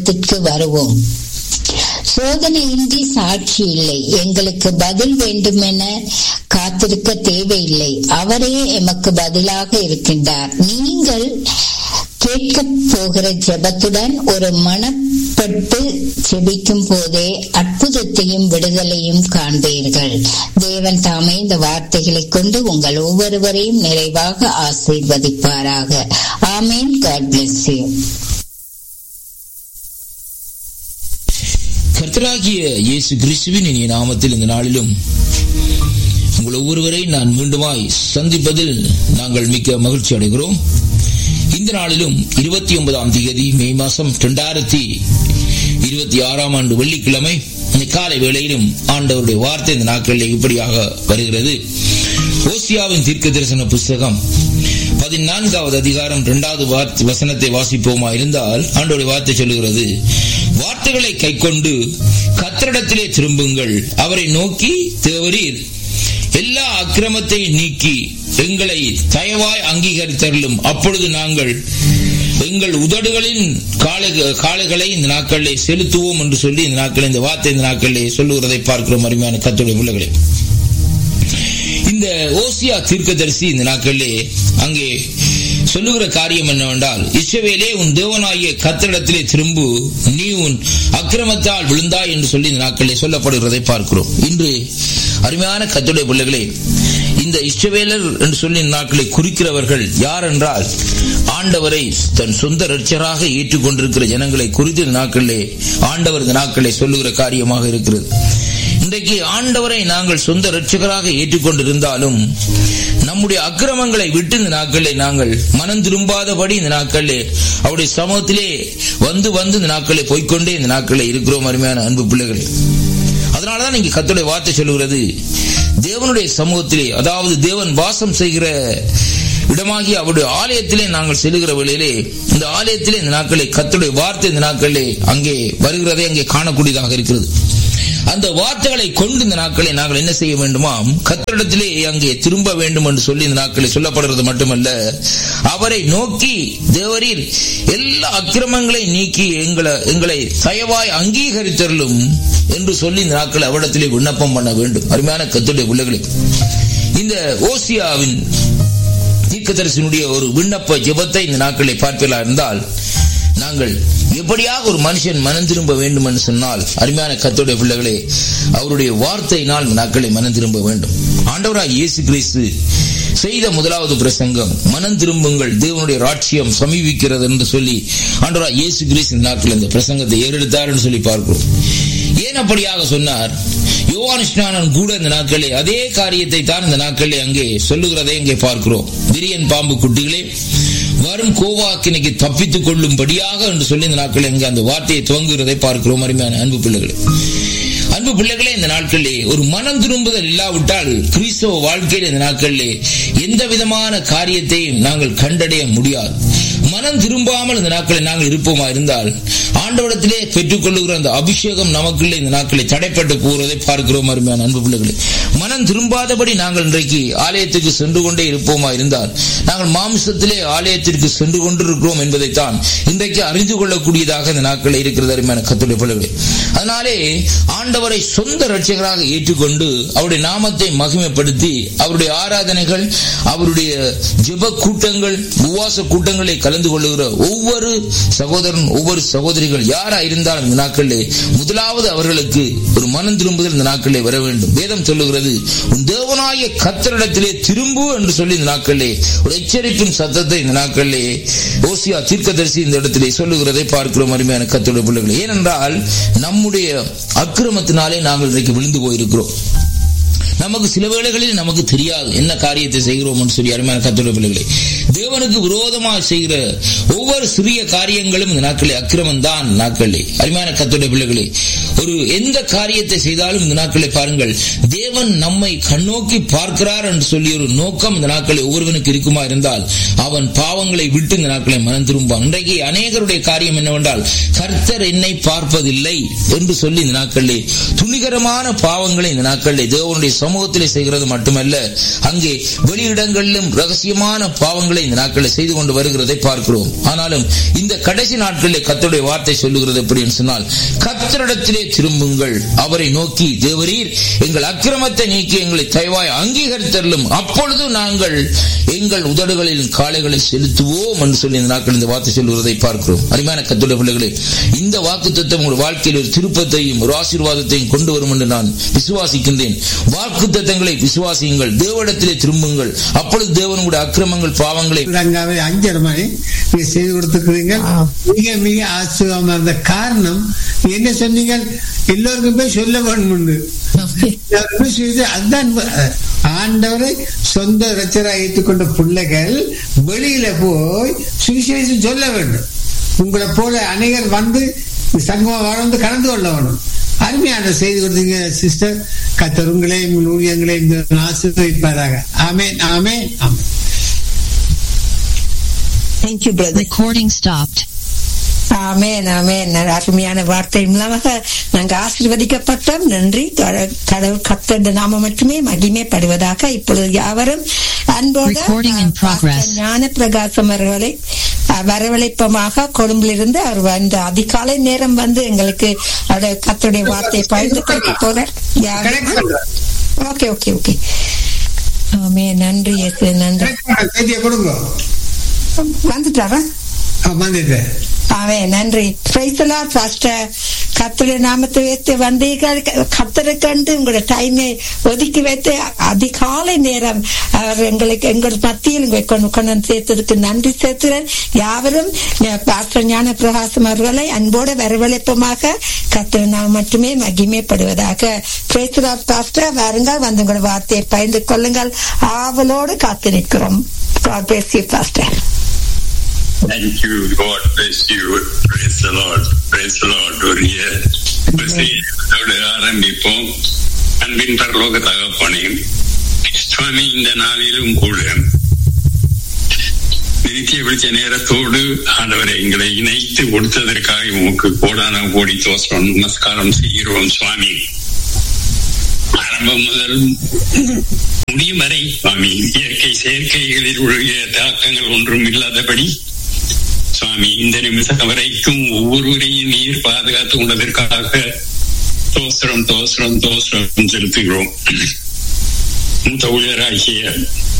சமூகத்திற்கு வருவோம் சோதனையின்றி சாட்சி இல்லை எங்களுக்கு பதில் வேண்டுமென காத்திருக்க தேவையில்லை அவரே எமக்கு பதிலாக இருக்கின்றார் நீங்கள் கேட்க போகிற ஜெபத்துடன் ஒரு மனப்பட்டு ஜெபிக்கும் போதே அற்புதத்தையும் விடுதலையும் காண்பீர்கள் தேவன் தாமே இந்த வார்த்தைகளை கொண்டு உங்கள் ஒவ்வொருவரையும் நிறைவாக ஆசீர்வதிப்பாராக ஆமேன் காட் பிளஸ் யூ கர்த்தராகிய இயேசு கிறிஸ்துவின் இனிய நாமத்தில் இந்த நாளிலும் உங்கள் ஒவ்வொருவரை நான் மீண்டுமாய் சந்திப்பதில் நாங்கள் மிக்க மகிழ்ச்சி அடைகிறோம் இந்த நாளிலும் இருபத்தி ஒன்பதாம் தேதி மே மாசம் இரண்டாயிரத்தி இருபத்தி ஆறாம் ஆண்டு வெள்ளிக்கிழமை இந்த காலை வேளையிலும் ஆண்டவருடைய வார்த்தை இந்த நாட்களில் இப்படியாக வருகிறது ஓசியாவின் தீர்க்க தரிசன புஸ்தகம் பதினான்காவது அதிகாரம் இரண்டாவது வசனத்தை வாசிப்போமா இருந்தால் ஆண்டோடைய வார்த்தை சொல்லுகிறது வார்த்தைகளை கைக்கொண்டு கத்திரிடத்திலே திரும்புங்கள் அவரை நோக்கி தேவரீர் எல்லா அக்கிரமத்தை நீக்கி எங்களை தயவாய் அங்கீகரித்தருளும் அப்பொழுது நாங்கள் எங்கள் உதடுகளின் காளைகளை இந்த நாட்களிலே செலுத்துவோம் என்று சொல்லி இந்த நாட்களில் இந்த வார்த்தை இந்த நாட்களிலே சொல்லுகிறதை பார்க்கிறோம் அருமையான கத்துடைய பிள்ளைகளே இந்த ஓசியா தீர்க்கதரிசி இந்த நாட்களிலே அங்கே சொல்லுகிற காரியம் என்னவென்றால் இஸ்ரவேலே உன் தேவனாகிய கத்திரிடத்திலே திரும்பு நீ உன் அக்கிரமத்தால் விழுந்தாய் என்று சொல்லி இந்த நாட்களிலே சொல்லப்படுகிறதை பார்க்கிறோம் இன்று அருமையான கத்துடைய பிள்ளைகளே இந்த இஷ்டவேலர் என்று சொல்லி நாட்களை குறிக்கிறவர்கள் யார் என்றால் ஆண்டவரை தன் சொந்த ரட்சராக ஏற்றுக்கொண்டிருக்கிற ஜனங்களை குறித்து இந்த நாட்களிலே ஆண்டவர் இந்த நாட்களை சொல்லுகிற காரியமாக இருக்கிறது இன்றைக்கு ஆண்டவரை நாங்கள் சொந்த ரட்சகராக ஏற்றுக்கொண்டிருந்தாலும் நம்முடைய அக்கிரமங்களை விட்டு இந்த நாட்களிலே நாங்கள் மனம் திரும்பாதபடி இந்த நாட்களிலே அவருடைய சமூகத்திலே வந்து வந்து இந்த நாட்களை போய்கொண்டே இந்த நாட்களில் இருக்கிறோம் அருமையான அன்பு பிள்ளைகளே அதனாலதான் இங்க கத்துடைய வார்த்தை சொல்லுகிறது தேவனுடைய சமூகத்திலே அதாவது தேவன் வாசம் செய்கிற இடமாகி அவருடைய ஆலயத்திலே நாங்கள் செல்லுகிற வேளையிலே இந்த ஆலயத்திலே இந்த நாட்களை கத்துடைய வார்த்தை இந்த நாட்களிலே அங்கே வருகிறதே அங்கே காணக்கூடியதாக இருக்கிறது அந்த வார்த்தைகளை கொண்டு இந்த நாட்களை நாங்கள் என்ன செய்ய வேண்டுமாம் கத்தரிடத்திலே அங்கே திரும்ப வேண்டும் என்று சொல்லி இந்த நாட்களை சொல்லப்படுறது மட்டுமல்ல அவரை நோக்கி தேவரில் எல்லா அக்கிரமங்களை நீக்கி எங்களை எங்களை தயவாய் அங்கீகரித்தருளும் என்று சொல்லி இந்த நாட்களை அவரிடத்திலே விண்ணப்பம் பண்ண வேண்டும் அருமையான கத்துடைய பிள்ளைகளே இந்த ஓசியாவின் தீர்க்கதரிசனுடைய ஒரு விண்ணப்ப ஜெபத்தை இந்த நாட்களை பார்ப்பீர்களா இருந்தால் நாங்கள் எப்படியாக ஒரு மனுஷன் மனம் திரும்ப வேண்டும் என்று சொன்னால் அருமையான கத்தோடைய பிள்ளைகளே அவருடைய வார்த்தையினால் நாட்களை மனம் திரும்ப வேண்டும் ஆண்டவராக இயேசு கிறிஸ்து செய்த முதலாவது பிரசங்கம் மனம் திரும்புங்கள் தேவனுடைய ராட்சியம் சமீபிக்கிறது என்று சொல்லி ஆண்டவராக இயேசு கிறிஸ்து நாட்கள் இந்த பிரசங்கத்தை ஏறெடுத்தார் என்று சொல்லி பார்க்கிறோம் ஏன் அப்படியாக சொன்னார் யோவான் ஸ்நானன் கூட இந்த நாட்களே அதே காரியத்தை தான் இந்த நாட்களே அங்கே சொல்லுகிறதை இங்கே பார்க்கிறோம் விரியன் பாம்பு குட்டிகளே வரும் கோவாக்கினைக்கு தப்பித்துக் கொள்ளும்படியாக என்று சொல்லி இந்த நாட்களில் இங்கே அந்த வார்த்தையை துவங்குகிறதை பார்க்கிறோம் அருமையான அன்பு பிள்ளைகளே அன்பு பிள்ளைகளே இந்த நாட்களிலே ஒரு மனம் திரும்புதல் இல்லாவிட்டால் கிறிஸ்தவ வாழ்க்கையில் இந்த நாட்களிலே எந்த விதமான காரியத்தையும் நாங்கள் கண்டடைய முடியாது மனம் திரும்பாமல் இந்த நாட்களில் நாங்கள் இருப்போமா இருந்தால் ஆண்டவடத்திலே பெற்றுக்கொள்ளுகிற அந்த அபிஷேகம் நமக்குள்ளே இந்த நாட்களை தடைப்பட்டு போகிறதை பார்க்கிறோம் அருமையான அன்பு பிள்ளைகளே மனம் திரும்பாதபடி நாங்கள் இன்றைக்கு ஆலயத்துக்கு சென்று கொண்டே இருப்போமா இருந்தால் நாங்கள் மாம்சத்திலே ஆலயத்திற்கு சென்று கொண்டிருக்கிறோம் என்பதைத்தான் இன்றைக்கு அறிந்து கொள்ளக்கூடியதாக இந்த நாட்களில் இருக்கிறது அருமையான கத்துடைய பிள்ளைகளே அதனாலே ஆண்டவரை சொந்த ரட்சகராக ஏற்றுக்கொண்டு அவருடைய நாமத்தை மகிமைப்படுத்தி அவருடைய ஆராதனைகள் அவருடைய ஜெப கூட்டங்கள் உவாச கூட்டங்களை கலந்து கொள்ளுகிற ஒவ்வொரு சகோதரன் ஒவ்வொரு சகோதரிகள் யாரா இருந்தாலும் இந்த நாட்களிலே முதலாவது அவர்களுக்கு ஒரு மனம் திரும்புதல் இந்த நாட்களிலே வர வேண்டும் வேதம் சொல்லுகிறது உன் தேவனாய கத்தரிடத்திலே திரும்பு என்று சொல்லி இந்த நாட்களிலே ஒரு எச்சரிப்பின் சத்தத்தை இந்த நாட்களிலே ஓசியா தீர்க்கதரிசி இந்த இடத்திலே சொல்லுகிறதை பார்க்கிறோம் அருமையான கத்தோட பிள்ளைகள் ஏனென்றால் நம்முடைய அக்கிரமத்தினாலே நாங்கள் இன்றைக்கு விழுந்து போயிருக்கிறோம் நமக்கு சில வேளைகளில் நமக்கு தெரியாது என்ன காரியத்தை செய்கிறோம் சொல்லி அருமையான கத்தோட பிள்ளைகளை தேவனுக்கு விரோதமாக செய்கிற ஒவ்வொரு சிறிய காரியங்களும் இந்த நாட்களே அக்கிரமம் தான் நாட்களே அருமையான கத்தோட பிள்ளைகளே ஒரு எந்த காரியத்தை செய்தாலும் இந்த நாட்களை பாருங்கள் தேவன் நம்மை கண்ணோக்கி பார்க்கிறார் என்று சொல்லி ஒரு நோக்கம் இந்த நாட்களை ஒவ்வொருவனுக்கு இருக்குமா இருந்தால் அவன் பாவங்களை விட்டு இந்த நாட்களை மனம் திரும்பான் இன்றைக்கு அநேகருடைய காரியம் என்னவென்றால் கர்த்தர் என்னை பார்ப்பதில்லை என்று சொல்லி இந்த நாட்களிலே துணிகரமான பாவங்களை இந்த நாட்களிலே தேவனுடைய சமூகத்திலே செய்கிறது மட்டுமல்ல அங்கே வெளியிடங்களிலும் ரகசியமான பாவங்களை காரியங்களை இந்த நாட்களில் செய்து கொண்டு வருகிறதை பார்க்கிறோம் ஆனாலும் இந்த கடைசி நாட்களிலே கத்தருடைய வார்த்தை சொல்லுகிறது எப்படி என்று சொன்னால் கத்தரிடத்திலே திரும்புங்கள் அவரை நோக்கி தேவரீர் எங்கள் அக்கிரமத்தை நீக்கி எங்களை தயவாய் அங்கீகரித்தரலும் அப்பொழுது நாங்கள் எங்கள் உதடுகளில் காளைகளை செலுத்துவோம் என்று சொல்லி இந்த நாட்கள் இந்த வார்த்தை சொல்லுவதை பார்க்கிறோம் அருமையான கத்துடைய பிள்ளைகளே இந்த வாக்கு தத்துவம் உங்கள் வாழ்க்கையில் ஒரு திருப்பத்தையும் ஒரு ஆசீர்வாதத்தையும் கொண்டு வரும் என்று நான் விசுவாசிக்கின்றேன் வாக்கு தத்தங்களை விசுவாசியுங்கள் தேவனிடத்திலே திரும்புங்கள் அப்பொழுது தேவன் உங்களுடைய அக்கிரமங்கள் பாவங்களை ரங்காவை அஞ்சரை மணி நீங்க செய்து கொடுத்துருக்கிறீங்க மிக மிக ஆச்சரியமா இருந்த காரணம் நீங்க என்ன சொன்னீங்க எல்லோருக்கும் போய் சொல்ல வேணும்னு எல்லாருக்கும் செய்து அதுதான் அஹ், ஆண்டவரை சொந்த ரச்சராக ஏற்றுக்கொண்ட பிள்ளைகள் வெளியில போய் சுவிசேஷம் சொல்ல வேண்டும் உங்களை போல அநேகர் வந்து சங்கம வாழ்ந்து கலந்து கொள்ள வேணும் அருமையான செய்தி கொடுத்தீங்க சிஸ்டர் கத்தர் உங்களையும் உங்கள் ஊழியங்களையும் ஆசீர்வதிப்பாராக ஆமேன் ஆமேன் ஆமேன் Thank you, brother. Recording stopped. ஆமேன் ஆமேன் அருமையான வார்த்தை மூலமாக நாங்க ஆசீர்வதிக்கப்பட்டோம் நன்றி கட- கடவுள் கத்தந்த நாம மட்டுமே மகிமைப்படுவதாக இப்பொழுது யாவரும் அன்போடு Recording in progress. ஞான பிரகாசம் அவர்களை அஹ், வரவழைப்பமாக கொழும்பிலிருந்து அவர் வந்து அதிகாலை நேரம் வந்து எங்களுக்கு அவருடைய கத்தருடைய வார்த்தையை பகிர்ந்து கொடுக்க போற கனெக்ட் பண்றேன் ஓகே ஓகே ஓகே ஆமே நன்றி இயேசு நன்றி கனெக்ட் பண்றேன் செய்தியை கொடுங்க வந்துட்டாரா ஆ, வந்துட்டேன் ஆவே நன்றி பிரைசலா பாஸ்டர் கத்தருடைய நாமத்தை வைத்து வந்தீர்கள் கத்தரை கண்டு உங்களோட டைமை ஒதுக்கி வைத்து அதிகாலை நேரம் அவர் எங்களுக்கு எங்கள் மத்தியில் உங்களை கொண்டு கொண்டு வந்து சேர்த்ததுக்கு நன்றி சேர்த்துறேன் யாவரும் ஞ- பாஸ்டர் ஞான பிரகாசம் அவர்களை அன்போடு வரவழைப்பமாக கத்தர் நாம் மட்டுமே மகிமைப்படுவதாக பிரைசலா பாஸ்டர் வாருங்கள் வந்து உங்களோட வார்த்தையை பகிர்ந்து கொள்ளுங்கள் ஆவலோடு காத்து நிற்கிறோம் God bless you, Pastor. Thank you. God bless you. Praise the Lord. Praise the Lord. ஒரு விஷயத்தோடு ஆரம்பிப்போம் அன்பின் பரலோக தகப்பனே சுவாமி இந்த நாளிலும் கூட நித்திய பிடிச்ச நேரத்தோடு ஆண்டவரை எங்களை இணைத்து கொடுத்ததற்காக உமக்கு கோடான கோடி தோசம் நமஸ்காரம் செய்கிறோம் சுவாமி ஆரம்பம் முதல் முடியும் வரை சுவாமி இயற்கை செயற்கைகளில் உள்ள தாக்கங்கள் ஒன்றும் இல்லாதபடி சுவாமி இந்த நிமிஷம் வரைக்கும் ஒவ்வொருவரையும் நீர் பாதுகாத்து கொண்டதற்காக தோசரம் தோசரம் தோசரம் செலுத்துகிறோம் மூத்த ஊழியராகிய